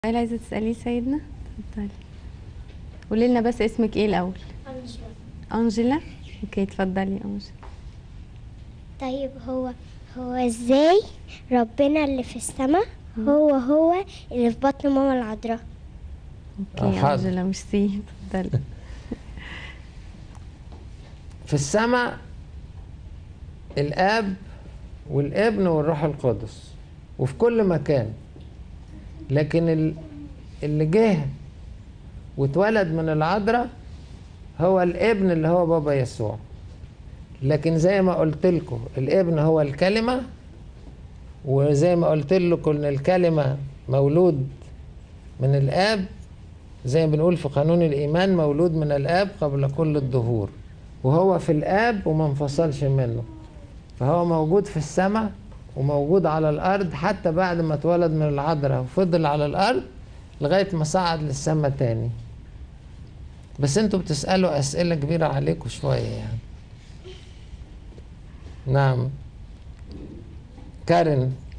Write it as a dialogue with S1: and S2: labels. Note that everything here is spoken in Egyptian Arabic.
S1: سؤال عايزة تسأليه سيدنا اتفضلي قولي لنا بس اسمك ايه الأول أنجلا اوكي اتفضلي يا أنجلا
S2: طيب هو هو ازاي ربنا اللي في السماء هو هو اللي في بطن ماما العذراء
S1: اوكي
S3: آه، حاضر.
S1: أنجلا ميرسي اتفضلي
S3: في السماء الاب والابن والروح القدس وفي كل مكان لكن ال- اللي جه واتولد من العذراء هو الابن اللي هو بابا يسوع لكن زي ما قلت لكم الابن هو الكلمة وزي ما قلت لكم ان الكلمة مولود من الاب زي ما بنقول في قانون الإيمان مولود من الآب قبل كل الدهور وهو في الآب وما انفصلش منه فهو موجود في السماء وموجود على الأرض حتى بعد ما اتولد من العذراء وفضل على الأرض لغاية ما صعد للسماء تاني بس انتوا بتسألوا أسئلة كبيرة عليكم شوية يعني نعم كارين